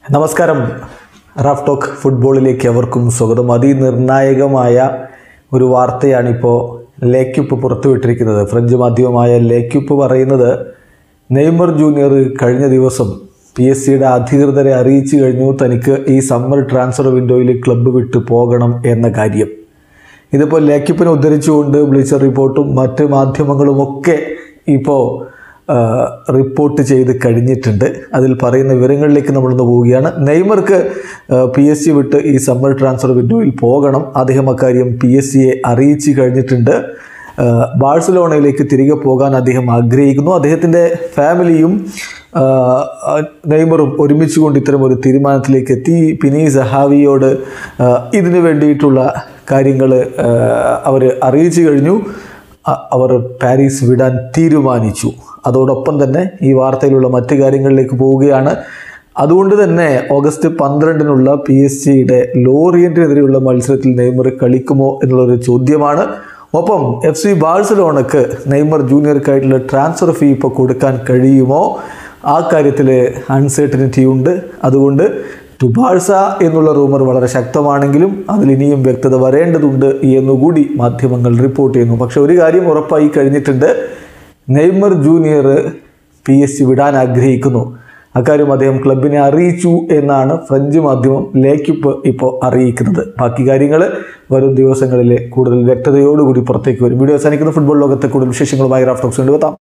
നമസ്കാരം Raf talk ഫുട്ബോളിലേക്ക് അവർക്കും സ്വാഗതം അതിനിർണായകമായ ഒരു വാർത്തയാണിപ്പോൾ ലേക്യുപ്പ് പുറത്തുവിട്ടിരിക്കുന്നത് ഫ്രഞ്ച് മാധ്യമമായ ലേക്യുപ്പ് പറയുന്നത് നെയ്മർ ജൂനിയർ കഴിഞ്ഞ ദിവസം പി എസ് സിയുടെ അധികൃതരെ അറിയിച്ചു കഴിഞ്ഞു തനിക്ക് ഈ സമ്മർ ട്രാൻസ്ഫർ വിൻഡോയിൽ ക്ലബ്ബ് വിട്ട് പോകണം എന്ന കാര്യം ഇതിപ്പോൾ ലേക്യുപ്പിനെ ഉദ്ധരിച്ചുകൊണ്ട് ബ്ലീച്ചർ റിപ്പോർട്ടും മറ്റ് മാധ്യമങ്ങളുമൊക്കെ ഇപ്പോൾ റിപ്പോർട്ട് ചെയ്ത് കഴിഞ്ഞിട്ടുണ്ട് അതിൽ പറയുന്ന വിവരങ്ങളിലേക്ക് നമ്മളൊന്ന് പോവുകയാണ് നെയ്മർക്ക് പി എസ് സി വിട്ട് ഈ സമ്മർ ട്രാൻസ്ഫർ വിൻഡോയിൽ പോകണം അദ്ദേഹം അക്കാര്യം പി എസ് സിയെ അറിയിച്ചു കഴിഞ്ഞിട്ടുണ്ട് ആ, ബാഴ്സലോണയിലേക്ക് തിരികെ പോകാൻ അദ്ദേഹം ആഗ്രഹിക്കുന്നു അദ്ദേഹത്തിൻ്റെ ഫാമിലിയും ആ, ആ, നെയ്മറും ഒരുമിച്ച് കൊണ്ട് ഇത്തരം ഒരു തീരുമാനത്തിലേക്ക് എത്തി പിനി സഹാവിയോട് ആ, ഇതിനു വേണ്ടിയിട്ടുള്ള കാര്യങ്ങൾ അവർ അറിയിച്ചു കഴിഞ്ഞു അ- അവർ പാരീസ് വിടാൻ തീരുമാനിച്ചു അതോടൊപ്പം തന്നെ ഈ വാർത്തയിലുള്ള മറ്റു കാര്യങ്ങളിലേക്ക് പോവുകയാണ് അതുകൊണ്ട് തന്നെ ഓഗസ്റ്റ് പന്ത്രണ്ടിനുള്ള പി എസ് സിയുടെ ലോറിയന്റിനെതിരെയുള്ള മത്സരത്തിൽ നെയ്മർ കളിക്കുമോ എന്നുള്ളൊരു ചോദ്യമാണ് ഒപ്പം എഫ് സി ബാഴ്സലോണക്ക് നെയ്മർ ജൂനിയർക്കായിട്ടുള്ള ട്രാൻസ്ഫർ ഫീ ഇപ്പോൾ കൊടുക്കാൻ കഴിയുമോ ആ കാര്യത്തിൽ അൺസർട്ടനിറ്റി ഉണ്ട് അതുകൊണ്ട് ടു ബാഴ്സ എന്നുള്ള റൂമർ വളരെ ശക്തമാണെങ്കിലും അതിൽ ഇനിയും വ്യക്തത വരേണ്ടതുണ്ട് എന്നുകൂടി മാധ്യമങ്ങൾ റിപ്പോർട്ട് ചെയ്യുന്നു പക്ഷെ ഒരു കാര്യം ഉറപ്പായി കഴിഞ്ഞിട്ടുണ്ട് Neymar junior P S G വിടാൻ ആഗ്രഹിക്കുന്നു അക്കാര്യം അദ്ദേഹം ക്ലബിനെ അറിയിച്ചു എന്നാണ് ഫ്രഞ്ച് മാധ്യമം ലേക്കിപ്പ് ഇപ്പോൾ അറിയിക്കുന്നത് ബാക്കി കാര്യങ്ങൾ വരും ദിവസങ്ങളിൽ കൂടുതൽ വ്യക്തതയോടുകൂടി പുറത്തേക്ക് വരും വീഡിയോ അവസാനിക്കുന്ന ഫുട്ബോൾ ലോകത്തെ കൂടുതൽ വിശേഷങ്ങളുമായി റാഫ്റ്റോക്സ് കൊണ്ടുവെത്താം